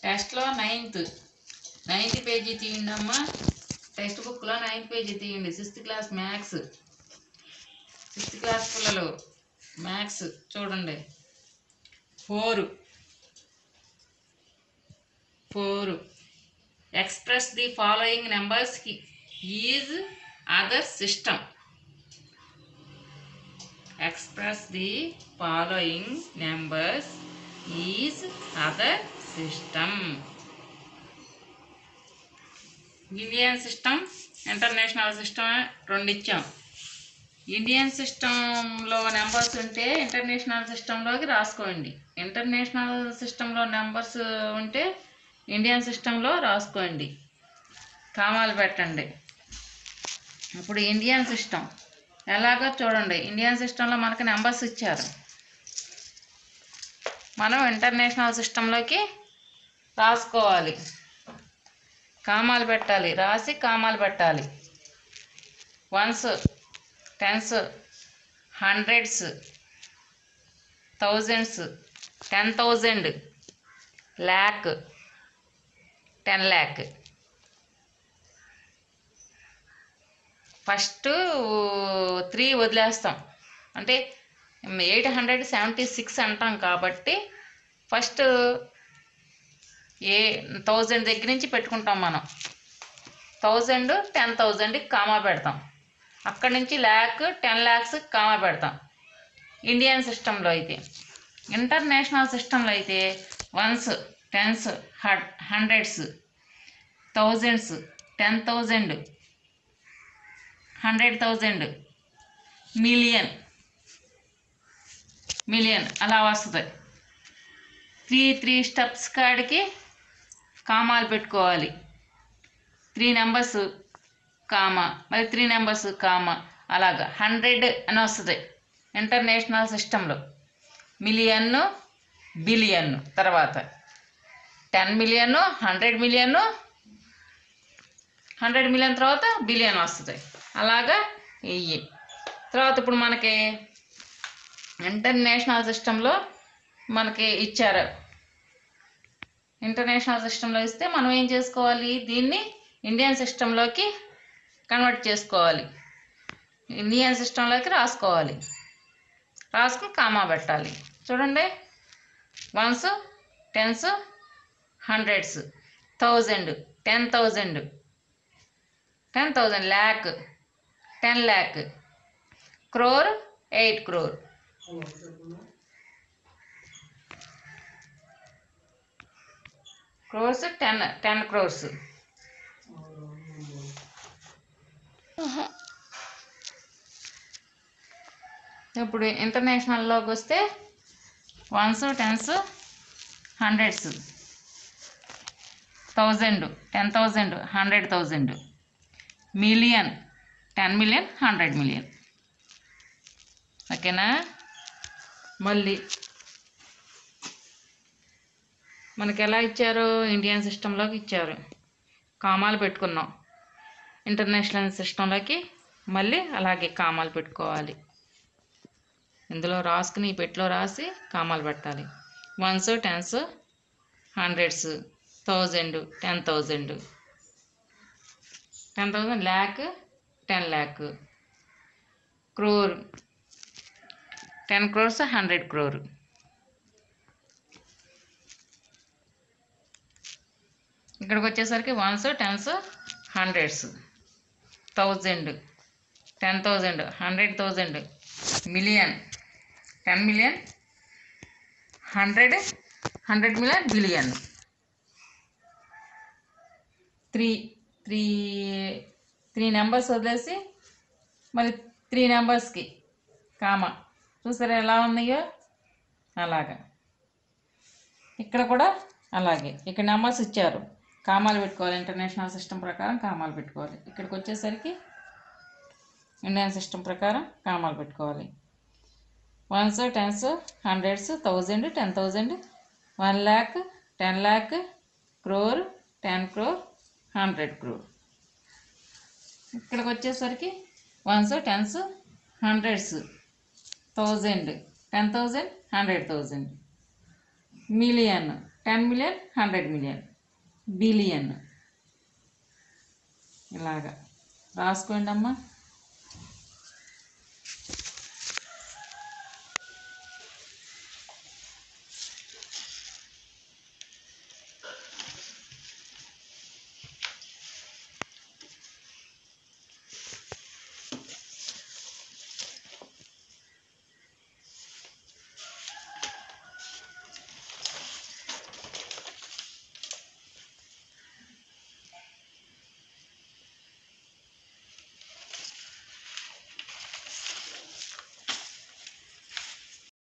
టెస్ట్లో ninth ninth page తీయండి అమ్మా టెక్స్ట్ బుక్లో నైన్త్ పేజీ తీయండి sixth class maths sixth class పిల్లలు మ్యాథ్స్ చూడండి four four express the following numbers is other system express the following numbers is other system Indian system international system రెండు ఇచ్చాం Indian సిస్టంలో numbers ఉంటే international సిస్టంలోకి రాసుకోండి international సిస్టంలో numbers ఉంటే Indian సిస్టంలో రాసుకోండి కామాలు పెట్టండి ఇప్పుడు ఇండియన్ సిస్టమ్ ఎలాగో చూడండి ఇండియన్ సిస్టంలో మనకి నెంబర్స్ ఇచ్చారు మనం ఇంటర్నేషనల్ సిస్టంలోకి రాసుకోవాలి కామాలు పెట్టాలి రాసి కామాలు పెట్టాలి ones tens hundreds thousands ten thousand lakh ten lakh first three వదిలేస్తాం అంటే ఎయిట్ హండ్రెడ్ సెవెంటీ సిక్స్ అంటాం కాబట్టి ఫస్ట్ ఏ థౌజండ్ దగ్గర నుంచి పెట్టుకుంటాం మనం థౌజండ్ టెన్ థౌజండ్కి కామా పెడతాం అక్కడి నుంచి ల్యాక్ టెన్ ల్యాక్స్ కామా పెడతాం ఇండియన్ సిస్టంలో అయితే ఇంటర్నేషనల్ సిస్టంలో అయితే ones tens hundreds thousands ten thousand hundred thousand million million అలా వస్తుంది త్రీ త్రీ స్టెప్స్ కాడికి కామాలు పెట్టుకోవాలి త్రీ నెంబర్స్ కామా మరి త్రీ నెంబర్స్ కామా అలాగా హండ్రెడ్ అని వస్తుంది ఇంటర్నేషనల్ సిస్టంలో మిలియన్ బిలియన్ తర్వాత ten million hundred million hundred million తర్వాత బిలియన్ వస్తుంది అలాగా ఇవి తర్వాత ఇప్పుడు మనకి ఇంటర్నేషనల్ సిస్టంలో మనకి ఇచ్చారు ఇంటర్నేషనల్ సిస్టంలో ఇస్తే మనం ఏం చేసుకోవాలి దీన్ని ఇండియన్ సిస్టంలోకి కన్వర్ట్ చేసుకోవాలి ఇండియన్ సిస్టంలోకి రాసుకోవాలి రాసుకుని కామా పెట్టాలి చూడండి ones tens hundreds thousand ten thousand ten thousand lakh ten lakh crore eight crore crores ten ten crores ఇప్పుడు ఇంటర్నేషనల్లోకి వస్తే ones tens hundreds thousand ten thousand hundred thousand million ten million hundred million ఓకేనా మళ్ళీ మనకి ఎలా ఇచ్చారు ఇండియన్ సిస్టంలోకి ఇచ్చారు కామాలు పెట్టుకున్నాం ఇంటర్నేషనల్ సిస్టంలోకి మళ్ళీ అలాగే కామాలు పెట్టుకోవాలి ఇందులో రాసుకుని ఈ పెట్టిలో రాసి కామాలు పెట్టాలి ones tens hundreds thousand ten thousand ten thousand lakh ten lakh crore ten crores hundred crore ఇక్కడికి వచ్చేసరికి ones tens hundreds thousand ten thousand hundred thousand million ten million hundred hundred million billion three three three numbers వదిలేసి మళ్ళీ త్రీ నెంబర్స్కి comma చూసారా ఎలా ఉన్నాయో అలాగా ఇక్కడ కూడా అలాగే ఇక్కడ నెంబర్స్ ఇచ్చారు కామాలు పెట్టుకోవాలి ఇంటర్నేషనల్ సిస్టమ్ ప్రకారం కామాలు పెట్టుకోవాలి ఇక్కడికి వచ్చేసరికి ఇండియన్ సిస్టమ్ ప్రకారం కామాలు పెట్టుకోవాలి ones tens hundreds thousand ten thousand one lakh ten lakh crore ten crore hundred crore ఇక్కడికి వచ్చేసరికి ones tens hundreds thousand ten thousand hundred thousand million ten million hundred million billion ఇలాగా రాసుకోండి అమ్మా